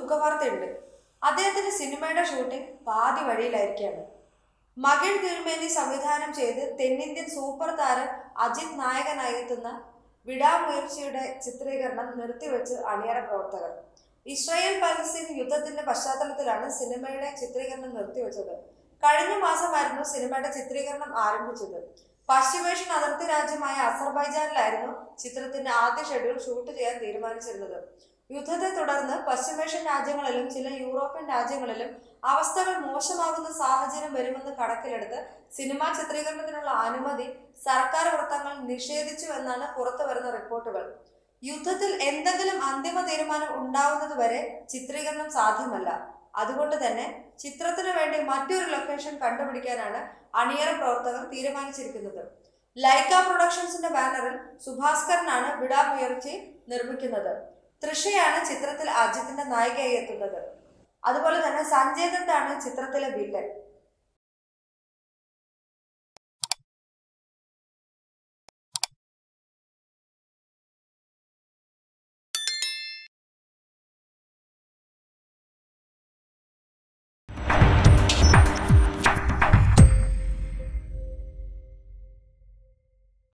ദുഃഖവാർത്തയുണ്ട് അദ്ദേഹത്തിന്റെ സിനിമയുടെ ഷൂട്ടിംഗ് പാതി വഴിയിലായിരിക്കുകയാണ് മകിൾ തിരുമേനി സംവിധാനം ചെയ്ത് തെന്നിന്ത്യൻ സൂപ്പർ താരം അജിത് നായകനായി എത്തുന്ന വിടാമുയർച്ചയുടെ ചിത്രീകരണം നിർത്തിവെച്ച് അണിയറ പ്രവർത്തകർ ഇസ്രായേൽ പലസ്തീൻ യുദ്ധത്തിന്റെ പശ്ചാത്തലത്തിലാണ് സിനിമയുടെ ചിത്രീകരണം നിർത്തിവെച്ചത് കഴിഞ്ഞ മാസമായിരുന്നു സിനിമയുടെ ചിത്രീകരണം ആരംഭിച്ചത് പശ്ചിമേഷ്യൻ അതിർത്തി രാജ്യമായ അസർബൈജാനിലായിരുന്നു ചിത്രത്തിന്റെ ആദ്യ ഷെഡ്യൂൾ ഷൂട്ട് ചെയ്യാൻ തീരുമാനിച്ചിരുന്നത് യുദ്ധത്തെ തുടർന്ന് പശ്ചിമേഷ്യൻ രാജ്യങ്ങളിലും ചില യൂറോപ്യൻ രാജ്യങ്ങളിലും അവസ്ഥകൾ മോശമാകുന്ന സാഹചര്യം വരുമെന്ന് കണക്കിലെടുത്ത് സിനിമാ ചിത്രീകരണത്തിനുള്ള അനുമതി സർക്കാർ വൃത്തങ്ങൾ നിഷേധിച്ചുവെന്നാണ് പുറത്തു വരുന്ന റിപ്പോർട്ടുകൾ യുദ്ധത്തിൽ എന്തെങ്കിലും അന്തിമ തീരുമാനം ഉണ്ടാവുന്നതുവരെ ചിത്രീകരണം സാധ്യമല്ല അതുകൊണ്ട് തന്നെ ചിത്രത്തിനു വേണ്ടി മറ്റൊരു ലൊക്കേഷൻ കണ്ടുപിടിക്കാനാണ് അണിയറ പ്രവർത്തകർ തീരുമാനിച്ചിരിക്കുന്നത് ലൈക്ക പ്രൊഡക്ഷൻസിന്റെ ബാനറിൽ സുഭാസ്കരനാണ് വിടാമുയർച്ചി നിർമ്മിക്കുന്നത് തൃഷയാണ് ചിത്രത്തിൽ അജിത്തിന്റെ നായികയായി എത്തുന്നത് അതുപോലെ തന്നെ സഞ്ജയ് ദത്താണ് ചിത്രത്തിലെ വില്ലൻ